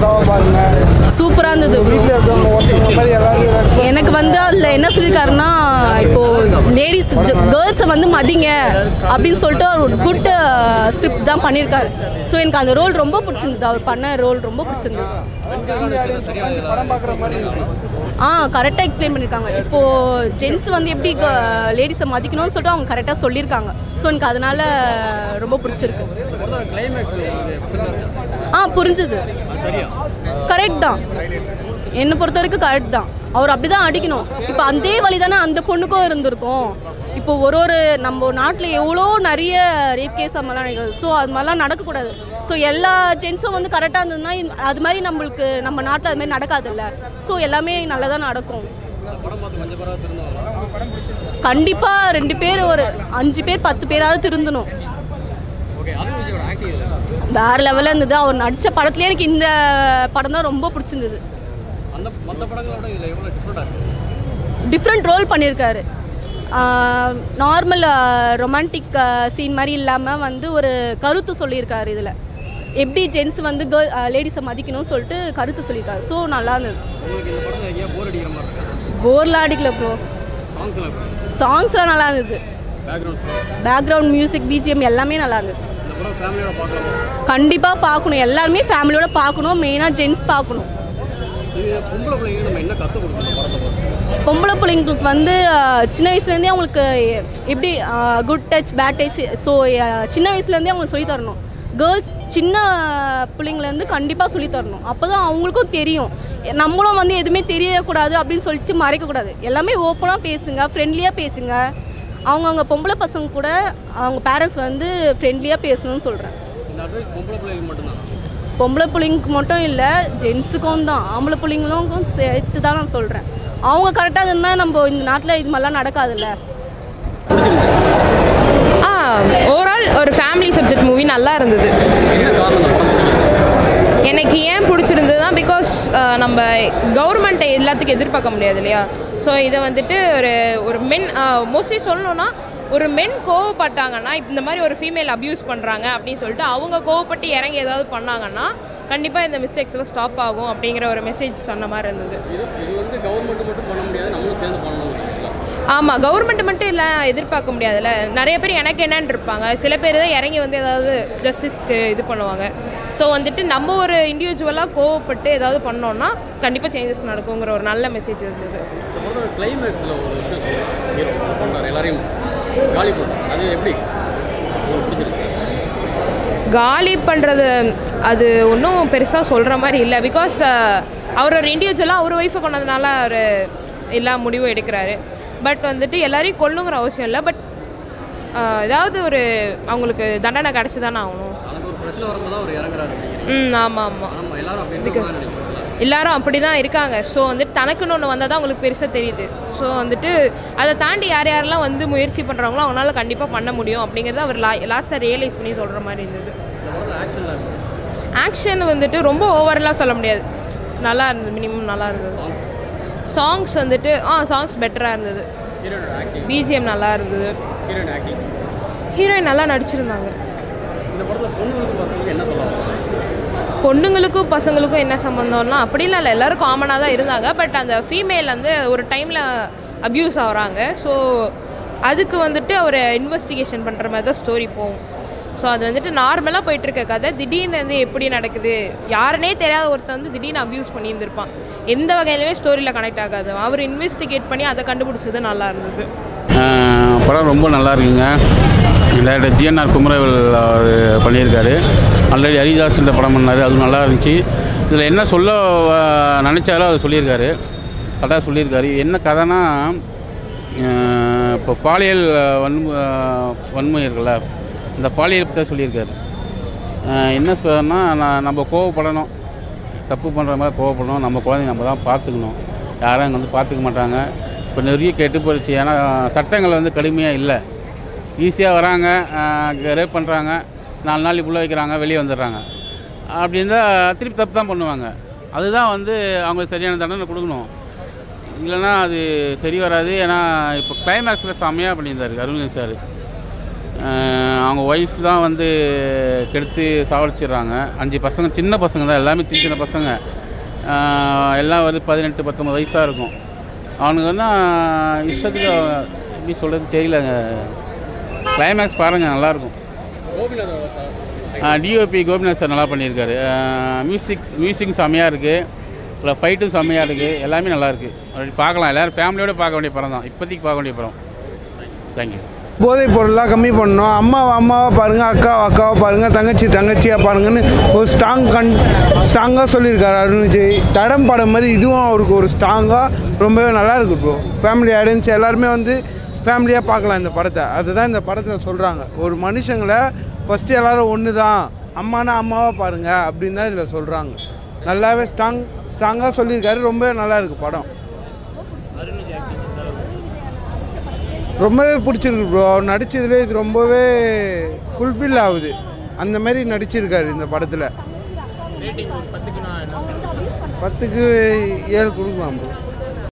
சூப்பராக இருந்தது எனக்கு வந்து அதில் என்ன சொல்லியிருக்காருன்னா இப்போ லேடிஸ் கேர்ள்ஸை வந்து மதிங்க அப்படின்னு சொல்லிட்டு ஒரு குட் ஸ்கிரிப்ட் தான் பண்ணியிருக்காரு ஸோ எனக்கு அந்த ரோல் ரொம்ப பிடிச்சிருந்தது அவர் பண்ண ரோல் ரொம்ப பிடிச்சிருந்தது ஆ கரெக்டாக எக்ஸ்பிளைன் பண்ணியிருக்காங்க இப்போது ஜென்ஸ் வந்து எப்படி லேடிஸை மதிக்கணும்னு சொல்லிட்டு அவங்க கரெக்டாக சொல்லியிருக்காங்க ஸோ எனக்கு அதனால ரொம்ப பிடிச்சிருக்கு ஆ புரிஞ்சுது கரெக்ட் தான் என்னை பொறுத்த வரைக்கும் கரெக்ட் தான் அவர் அப்படி தான் அடிக்கணும் இப்போ அதே வழி தானே அந்த பொண்ணுக்கும் இருந்திருக்கும் இப்போ ஒரு ஒரு நம்ம நாட்டில் எவ்வளோ நிறைய ரேப் கேஸ் அது மாதிரிலாம் நடக்குது ஸோ அது மாதிரிலாம் நடக்கக்கூடாது ஸோ எல்லா ஜென்ஸும் வந்து கரெக்டாக இருந்ததுன்னா இந்த- அது மாதிரி நம்மளுக்கு நம்ம நாட்டில் அது மாதிரி நடக்காதுல்ல ஸோ எல்லாமே நல்லதாக நடக்கும் கண்டிப்பாக ரெண்டு பேர் ஒரு அஞ்சு பேர் பத்து பேராவது திருந்தணும் வேற லெவலில் இருந்தது அவர் நடித்த படத்துலேயே எனக்கு இந்த படம் தான் ரொம்ப பிடிச்சிருந்தது டிஃப்ரெண்ட் ரோல் பண்ணியிருக்காரு நார்மல் ரொமான்டிக் சீன் மாதிரி இல்லாமல் வந்து ஒரு கருத்து சொல்லியிருக்காரு இதில் எப்படி ஜென்ஸ் வந்து கேர்ள் லேடிஸை மதிக்கணும்னு சொல்லிட்டு கருத்து சொல்லியிருக்காரு ஸோ நல்லா இருந்தது போர்லாம் அடிக்கல ப்ரோ சாங்ஸ்லாம் நல்லா இருந்தது பேக்ரவுண்ட் மியூசிக் பிஜிஎம் எல்லாமே நல்லா இருந்தது கண்டிப்பாக பார்க்கணும் எல்லாருமே ஃபேமிலியோட பார்க்கணும் மெயினாக ஜென்ஸ் பார்க்கணும் பொம்பளை பிள்ளைங்களுக்கு வந்து அஹ், சின்ன வயசுலேருந்தே அவங்களுக்கு எ- எப்படி good touch bad touch so சின்ன வயசுலேருந்தே அவங்களுக்கு சொல்லித் தரணும் கேர்ள்ஸ் சின்ன பிள்ளைங்கலேருந்து கண்டிப்பாக சொல்லித் தரணும் அப்போ தான் அவங்களுக்கும் தெரியும் நம்மளும் வந்து எதுவுமே தெரியக்கூடாது அப்படின்னு சொல்லிட்டு மறைக்கக்கூடாது எல்லாமே ஓப்பனாக பேசுங்க ஃப்ரெண்ட்லியாக பேசுங்க அவங்கவுங்க பொம்பளை பசங்க கூட அவங்க பேரண்ட்ஸ் வந்து ஃப்ரெண்ட்லியாக பேசணும்னு சொல்கிறேன் பொம்பளை பிள்ளைங்களுக்கு மட்டும் இல்லை ஜென்ஸுக்கும் தான் ஆம்பளை பிள்ளைங்களுக்கும் சேர்த்து தான் நான் சொல்கிறேன் அவங்க கரெக்டாக இருந்தால் நம்ம இந்த நாட்டில் இது மாதிரிலாம் நடக்காதுல்ல ஆ ஓவரால் ஒரு ஃபேமிலி சப்ஜெக்ட் மூவி நல்லா இருந்தது எனக்கு ஏன் பிடிச்சிருந்ததுன்னா பிகாஸ் நம்ம கவர்மெண்ட்டை எல்லாத்துக்கும் எதிர்பார்க்க முடியாது இல்லையா ஸோ இதை வந்துட்டு ஒரு ஒரு மென் மோஸ்ட்லி சொல்லணும்னா ஒரு மென் கோவப்பட்டாங்கன்னா இந்த மாதிரி ஒரு ஃபீமேல் அப்யூஸ் பண்ணுறாங்க அப்படின்னு சொல்லிட்டு அவங்க கோவப்பட்டு இறங்கி ஏதாவது பண்ணாங்கன்னா கண்டிப்பாக இந்த மிஸ்டேக்ஸ்லாம் ஸ்டாப் ஆகும் அப்படிங்கிற ஒரு மெசேஜ் சொன்ன மாதிரி இருந்தது ஆமாம் கவர்மெண்ட் மட்டும் இல்லை எதிர்பார்க்க முடியாதுல்ல நிறைய பேர் எனக்கு என்னன்னு இருப்பாங்க சில பேர் தான் இறங்கி வந்து ஏதாவது ஜஸ்டிஸ்க்கு இது பண்ணுவாங்க ஸோ வந்துட்டு நம்ம ஒரு இண்டிவிஜுவலாக கோவப்பட்டு ஏதாவது பண்ணோம்னா கண்டிப்பாக சேஞ்சஸ் நடக்குங்கிற ஒரு நல்ல மெசேஜ் இருந்தது கிளைமேக்ஸில் ஒரு விஷயம் சொல்லுவேன் ஹீரோ பண்ணுறாரு எல்லாரையும் காலி பண்ணுறாரு அது எப்படி உங்களுக்கு பிடிச்சிருக்கு காலி பண்ணுறது அது ஒன்றும் பெருசாக சொல்கிற மாதிரி இல்லை பிகாஸ் அவர் ஒரு இண்டிவிஜுவலாக அவர் ஒய்ஃபை கொண்டதுனால அவர் எல்லா முடிவும் எடுக்கிறாரு பட் வந்துட்டு எல்லாரையும் கொல்லுங்கிற அவசியம் இல்லை பட் ஏதாவது ஒரு அவங்களுக்கு தண்டனை கிடச்சி தானே ஆகணும் எனக்கு ஒரு பிரச்சனை வரும்போது அவர் இறங்குறாரு ம் ஆமாம் ஆமாம் ஆமாம் எல்லாரும் அப்படி இருக்காங்க எல்லாரும் அப்படி தான் இருக்காங்க ஸோ வந்துட்டு தனக்குன்னு ஒன்று வந்தால் தான் அவங்களுக்கு பெருசாக தெரியுது ஸோ வந்துட்டு அதை தாண்டி யார் யாரெல்லாம் வந்து முயற்சி பண்ணுறாங்களோ அவங்களால கண்டிப்பாக பண்ண முடியும் அப்படிங்கிறத அவர் லா லாஸ்ட்டாக ரியலைஸ் பண்ணி சொல்கிற மாதிரி இருந்தது இந்த படத்தில் ஆக்ஷன்லாம் ஆக்ஷன் வந்துட்டு ரொம்ப ஓவரெலாம் சொல்ல முடியாது நல்லா இருந்தது மினிமம் நல்லா இருந்தது சாங்ஸ் வந்துட்டு ஆ சாங்ஸ் பெட்டராக இருந்தது ஹீரோட ஆக்டிங் பிஜிஎம் நல்லா இருந்தது ஹீரோயின் ஆக்டிங் ஹீரோயின் நல்லா நடிச்சிருந்தாங்க இந்த படத்தில் பொண்ணுங்களுக்கு பசங்களுக்கு என்ன சொல்லுவாங்க பொண்ணுங்களுக்கும் பசங்களுக்கும் என்ன சம்மந்தம்னா அப்படிலாம் இல்லை எல்லோரும் காமனாக தான் இருந்தாங்க பட் அந்த ஃபீமேல் வந்து ஒரு டைமில் அப்யூஸ் ஆகுறாங்க ஸோ அதுக்கு வந்துட்டு அவர் இன்வெஸ்டிகேஷன் பண்ணுற மாதிரி தான் ஸ்டோரி போகும் ஸோ அது வந்துட்டு நார்மலாக போயிட்டுருக்க கதை திடீர்னு வந்து எப்படி நடக்குது யாருனே தெரியாத ஒருத்தன் வந்து திடீர்னு அப்யூஸ் பண்ணியிருந்திருப்பான் எந்த வகையிலுமே ஸ்டோரியில் கனெக்ட் ஆகாது அவர் இன்வெஸ்டிகேட் பண்ணி அதை கண்டுபிடிச்சது நல்லா இருந்தது ஆஹ் படம் ரொம்ப நல்லா இருக்குங்க டேரக்டர் ஜிஎன்ஆர் குமரவேல் அவர் பண்ணியிருக்காரு ஆல்ரெடி ஹரிதாஸ் இந்த படம் பண்ணார் அதுவும் நல்லா இருந்துச்சு இதில் என்ன சொல்ல ஆஹ், நினைச்சாரோ அதை சொல்லியிருக்காரு கரெக்டாக சொல்லியிருக்காரு என்ன கதைனா ஆஹ், இப்போ பாலியல் வன்மு ஆஹ், வன்மை இருக்குல்ல இந்த பாலியல் பற்றி சொல்லியிருக்காரு ஆஹ், என்ன சொல்றேன்னா நான் நம்ம கோவப்படணும் தப்பு பண்ணுற மாதிரி கோவப்படணும் நம்ம குழந்தைங்க நம்ம தான் பார்த்துக்கணும் யாரும் அங்கே வந்து பார்த்துக்க மாட்டாங்க இப்போ நிறைய கெட்டு போயிடுச்சு ஏன்னா சட்டங்கள் வந்து கடுமையாக இல்லை ஈஸியாக வராங்க ரேப் பண்ணுறாங்க நாலு நாள் உள்ள வைக்கிறாங்க வெளியே வந்துடுறாங்க அப்படி இருந்தால் திருப்பி தப்பு தான் பண்ணுவாங்க அதுதான் வந்து அவங்க சரியான தண்டனை கொடுக்கணும் இல்லைன்னா அது சரி வராது ஏன்னா இப்போ கிளைமேக்ஸில் செம்மையாக பண்ணியிருந்தாரு அருண்விஜய் சார் அவங்க ஒய்ஃப் தான் வந்து கெடுத்து சாவடிச்சிடுறாங்க அஞ்சு பசங்க சின்ன பசங்க தான் எல்லாமே சின்ன சின்ன பசங்க ஆஹ் எல்லாம் வந்து பதினெட்டு பத்தொம்பது வயசாக இருக்கும் அவனுக்கு வந்து ஆஹ் இஷ்டத்துக்கு எப்படி சொல்கிறது தெரியலங்க கிளைமேக்ஸ் பாருங்கள் நல்லாயிருக்கும் கோபிநாதோட சார் டிஓபி கோபிநாத் சார் நல்லா பண்ணியிருக்காரு மியூசிக் மியூசிக் செம்மையாக இருக்குது இல்லை ஃபைட்டும் செம்மையாக இருக்குது எல்லாமே நல்லா இருக்குது அப்படி பார்க்கலாம் எல்லோரும் ஃபேமிலியோட பார்க்க வேண்டிய படம் தான் இப்போதைக்கு பார்க்க வேண்டிய படம் தேங்க்யூ போதைப் பொருள்லாம் கம்மி பண்ணணும் அம்மாவை அம்மாவை பாருங்கள் அக்காவை அக்காவை பாருங்கள் தங்கச்சி தங்கச்சியாக பாருங்கன்னு ஒரு ஸ்ட்ராங் கன் ஸ்ட்ராங்காக சொல்லியிருக்காரு அருண் விஜய் தடம் படம் மாதிரி இதுவும் அவருக்கு ஒரு ஸ்ட்ராங்காக ரொம்பவே நல்லா இருக்கு ப்ரோ ஃபேமிலி ஆடியன்ஸ் எல்லாருமே வந்து ஃபேமிலியாக பார்க்கலாம் இந்த படத்தை அதுதான் இந்த படத்தில் சொல்கிறாங்க ஒரு மனுஷங்களை ஃபஸ்ட்டு எல்லாரும் ஒன்று தான் அம்மானா அம்மாவாக பாருங்கள் அப்படின்னு தான் இதில் சொல்கிறாங்க நல்லாவே ஸ்ட்ராங் ஸ்ட்ராங்காக சொல்லியிருக்காரு ரொம்பவே நல்லா இருக்கு படம் ரொம்பவே பிடிச்சிருக்கு ப்ரோ அவர் நடிச்சதுலே இது ரொம்பவே ஃபுல்ஃபில் ஆகுது அந்த மாதிரி நடிச்சிருக்காரு இந்த படத்தில் பத்துக்கு ஏழு கொடுக்கலாம் ப்ரோ